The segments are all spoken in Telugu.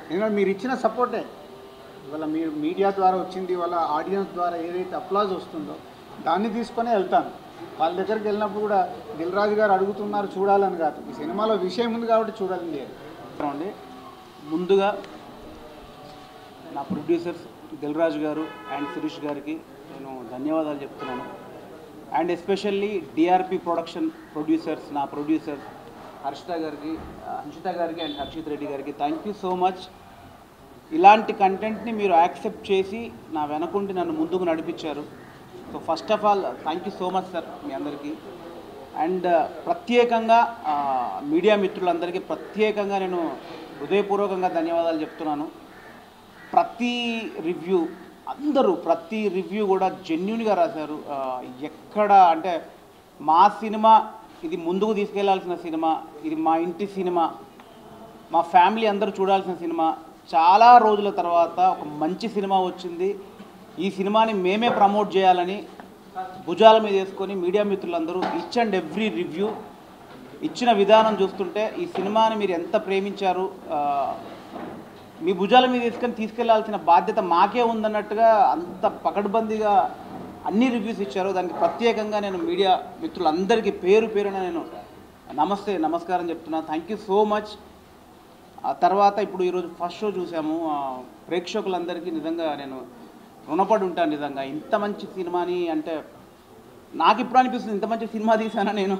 ఎందుకంటే మీరు ఇచ్చిన సపోర్టే ఇవాళ మీరు మీడియా ద్వారా వచ్చింది వాళ్ళ ఆడియన్స్ ద్వారా ఏదైతే అప్లాజ్ వస్తుందో దాన్ని తీసుకొని వెళ్తాను వాళ్ళ దగ్గరికి వెళ్ళినప్పుడు కూడా దిల్ రాజు గారు అడుగుతున్నారు చూడాలని కాదు ఈ సినిమాలో విషయం ఉంది కాబట్టి చూడాలని లేదు అండి ముందుగా నా ప్రొడ్యూసర్స్ దిల్రాజు గారు అండ్ శిరీష్ గారికి నేను ధన్యవాదాలు చెప్తున్నాను and especially DRP production producers నా ప్రొడ్యూసర్స్ హర్షిత గారికి హర్షిత గారికి అండ్ హర్షిత్ రెడ్డి గారికి థ్యాంక్ యూ సో మచ్ ఇలాంటి కంటెంట్ని మీరు యాక్సెప్ట్ చేసి నా వెనకుండి నన్ను ముందుకు నడిపించారు so first of all thank you so much sir మీ అందరికీ అండ్ ప్రత్యేకంగా ఆ, మీడియా మిత్రులందరికీ ప్రత్యేకంగా నేను హృదయపూర్వకంగా ధన్యవాదాలు చెప్తున్నాను ప్రతి రివ్యూ అందరూ ప్రతి రివ్యూ కూడా జెన్యున్గా రాశారు ఆ, ఎక్కడ అంటే మా సినిమా ఇది ముందుకు తీసుకెళ్లాల్సిన సినిమా ఇది మా ఇంటి సినిమా మా ఫ్యామిలీ అందరూ చూడాల్సిన సినిమా చాలా రోజుల తర్వాత ఒక మంచి సినిమా వచ్చింది ఈ సినిమాని మేమే ప్రమోట్ చేయాలని భుజాల మీద వేసుకొని మీడియా మిత్రులందరూ ఈచ్ అండ్ ఎవ్రీ రివ్యూ ఇచ్చిన విధానం చూస్తుంటే ఈ సినిమాని మీరు ఎంత ప్రేమించారు ఆ, మీ భుజాల మీద తీసుకొని తీసుకెళ్లాల్సిన బాధ్యత మాకే ఉందన్నట్టుగా అంత పకడ్బందీగా అన్ని రివ్యూస్ ఇచ్చారు దానికి ప్రత్యేకంగా నేను మీడియా మిత్రులందరికీ పేరు పేరున నేను నమస్తే నమస్కారం చెప్తున్నా థ్యాంక్ యూ సో మచ్ ఆ తర్వాత ఇప్పుడు ఈరోజు ఫస్ట్ షో చూసాము ఆ, ప్రేక్షకులందరికీ నిజంగా నేను రుణపడి ఉంటాను నిజంగా ఇంత మంచి సినిమాని అంటే నాకు ఇప్పుడు అనిపిస్తుంది ఇంత మంచి సినిమా తీసానా నేను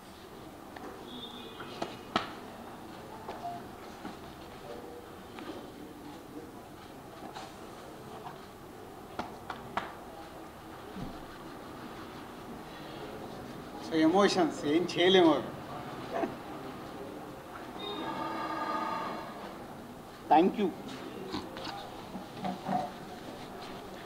సో ఎమోషన్స్ ఏం చేయలేము అవి. Thank you